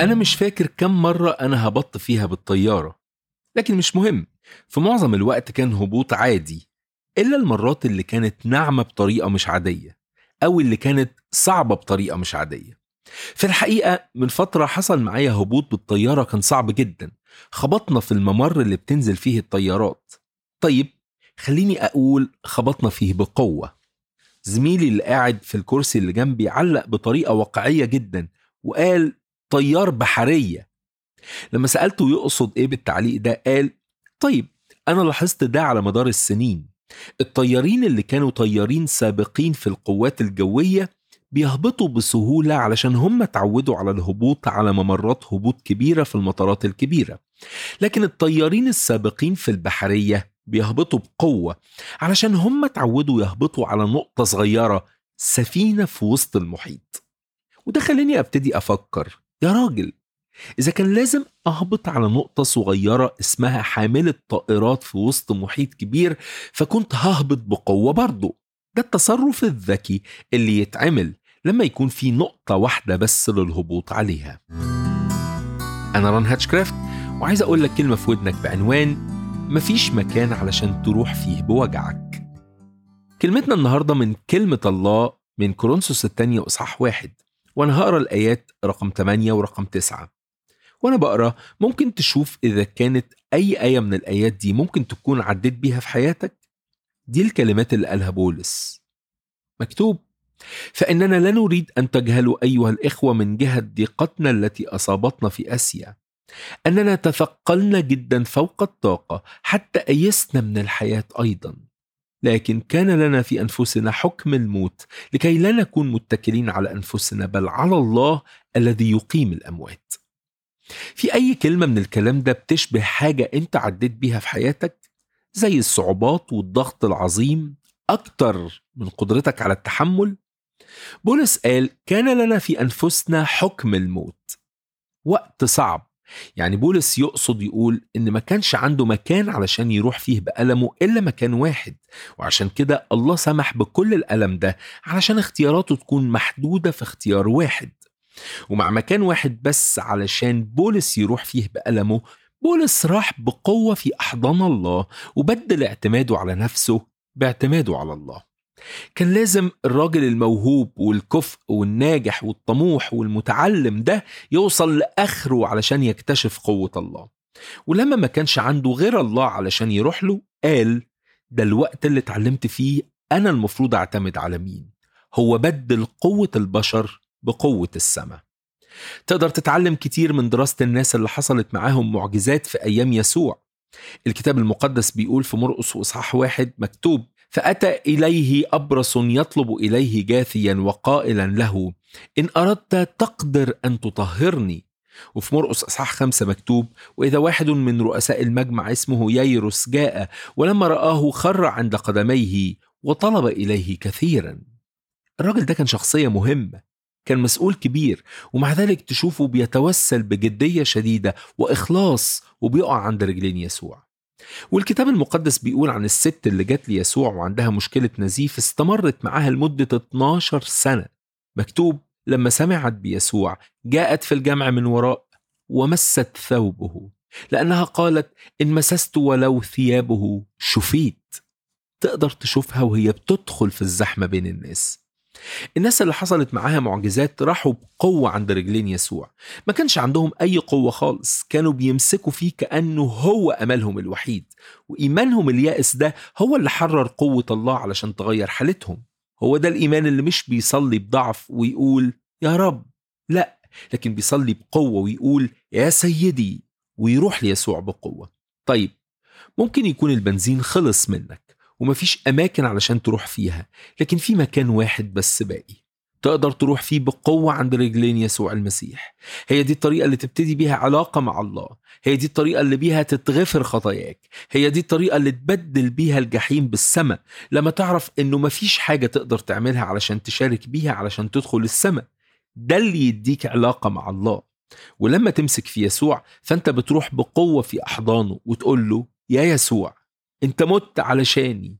أنا مش فاكر كم مرة أنا هبطت فيها بالطيارة لكن مش مهم في معظم الوقت كان هبوط عادي إلا المرات اللي كانت ناعمة بطريقة مش عادية أو اللي كانت صعبة بطريقة مش عادية في الحقيقة من فترة حصل معايا هبوط بالطيارة كان صعب جدا خبطنا في الممر اللي بتنزل فيه الطيارات طيب خليني أقول خبطنا فيه بقوة زميلي اللي قاعد في الكرسي اللي جنبي علق بطريقة واقعية جدا وقال طيار بحرية لما سألته يقصد إيه بالتعليق ده قال طيب أنا لاحظت ده على مدار السنين الطيارين اللي كانوا طيارين سابقين في القوات الجوية بيهبطوا بسهولة علشان هم اتعودوا على الهبوط على ممرات هبوط كبيرة في المطارات الكبيرة لكن الطيارين السابقين في البحرية بيهبطوا بقوة علشان هم اتعودوا يهبطوا على نقطة صغيرة سفينة في وسط المحيط وده خلاني ابتدي افكر يا راجل إذا كان لازم أهبط على نقطة صغيرة اسمها حاملة طائرات في وسط محيط كبير فكنت ههبط بقوة برضه ده التصرف الذكي اللي يتعمل لما يكون في نقطة واحدة بس للهبوط عليها أنا ران هاتشكرافت وعايز أقول لك كلمة في ودنك بعنوان مفيش مكان علشان تروح فيه بوجعك كلمتنا النهاردة من كلمة الله من كورنثوس الثانية إصحاح واحد وأنا هقرأ الآيات رقم 8 ورقم 9 وأنا بقرأ ممكن تشوف إذا كانت أي آية من الآيات دي ممكن تكون عديت بيها في حياتك دي الكلمات اللي قالها بولس مكتوب فإننا لا نريد أن تجهلوا أيها الإخوة من جهة ضيقتنا التي أصابتنا في آسيا أننا تثقلنا جدا فوق الطاقة حتى أيسنا من الحياة أيضا لكن كان لنا في أنفسنا حكم الموت لكي لا نكون متكلين على أنفسنا بل على الله الذي يقيم الأموات في أي كلمة من الكلام ده بتشبه حاجة أنت عديت بيها في حياتك زي الصعوبات والضغط العظيم أكتر من قدرتك على التحمل بولس قال كان لنا في أنفسنا حكم الموت وقت صعب يعني بولس يقصد يقول إن ما كانش عنده مكان علشان يروح فيه بألمه إلا مكان واحد وعشان كده الله سمح بكل الألم ده علشان اختياراته تكون محدودة في اختيار واحد ومع مكان واحد بس علشان بولس يروح فيه بألمه بولس راح بقوة في أحضان الله وبدل اعتماده على نفسه باعتماده على الله كان لازم الراجل الموهوب والكفء والناجح والطموح والمتعلم ده يوصل لآخره علشان يكتشف قوة الله ولما ما كانش عنده غير الله علشان يروح له قال ده الوقت اللي اتعلمت فيه أنا المفروض أعتمد على مين هو بدل قوة البشر بقوة السماء تقدر تتعلم كتير من دراسة الناس اللي حصلت معاهم معجزات في أيام يسوع الكتاب المقدس بيقول في مرقس وإصحاح واحد مكتوب فأتى إليه أبرص يطلب إليه جاثيا وقائلا له إن أردت تقدر أن تطهرني وفي مرقس أصحاح خمسة مكتوب وإذا واحد من رؤساء المجمع اسمه ييروس جاء ولما رآه خر عند قدميه وطلب إليه كثيرا الراجل ده كان شخصية مهمة كان مسؤول كبير ومع ذلك تشوفه بيتوسل بجدية شديدة وإخلاص وبيقع عند رجلين يسوع والكتاب المقدس بيقول عن الست اللي جت ليسوع وعندها مشكلة نزيف استمرت معاها لمدة 12 سنة مكتوب لما سمعت بيسوع جاءت في الجمع من وراء ومست ثوبه لأنها قالت إن مسست ولو ثيابه شفيت تقدر تشوفها وهي بتدخل في الزحمة بين الناس الناس اللي حصلت معاها معجزات راحوا بقوة عند رجلين يسوع ما كانش عندهم أي قوة خالص كانوا بيمسكوا فيه كأنه هو أملهم الوحيد وإيمانهم اليائس ده هو اللي حرر قوة الله علشان تغير حالتهم هو ده الإيمان اللي مش بيصلي بضعف ويقول يا رب لا لكن بيصلي بقوة ويقول يا سيدي ويروح ليسوع بقوة طيب ممكن يكون البنزين خلص منك ومفيش أماكن علشان تروح فيها لكن في مكان واحد بس باقي تقدر تروح فيه بقوة عند رجلين يسوع المسيح هي دي الطريقة اللي تبتدي بيها علاقة مع الله هي دي الطريقة اللي بيها تتغفر خطاياك هي دي الطريقة اللي تبدل بيها الجحيم بالسماء لما تعرف انه مفيش حاجة تقدر تعملها علشان تشارك بيها علشان تدخل السماء ده اللي يديك علاقة مع الله ولما تمسك في يسوع فانت بتروح بقوة في أحضانه وتقول له يا يسوع انت مت علشاني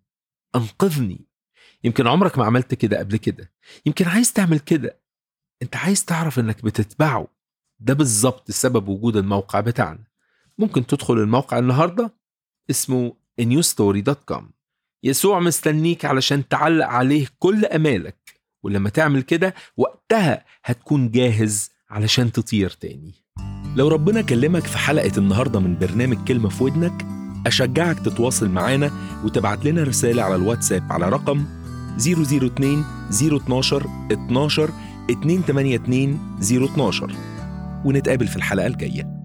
انقذني يمكن عمرك ما عملت كده قبل كده يمكن عايز تعمل كده انت عايز تعرف انك بتتبعه ده بالظبط سبب وجود الموقع بتاعنا ممكن تدخل الموقع النهاردة اسمه newstory.com يسوع مستنيك علشان تعلق عليه كل أمالك ولما تعمل كده وقتها هتكون جاهز علشان تطير تاني لو ربنا كلمك في حلقة النهاردة من برنامج كلمة في ودنك أشجعك تتواصل معانا وتبعت لنا رسالة على الواتساب على رقم 002 012 12 282 012 ونتقابل في الحلقة الجاية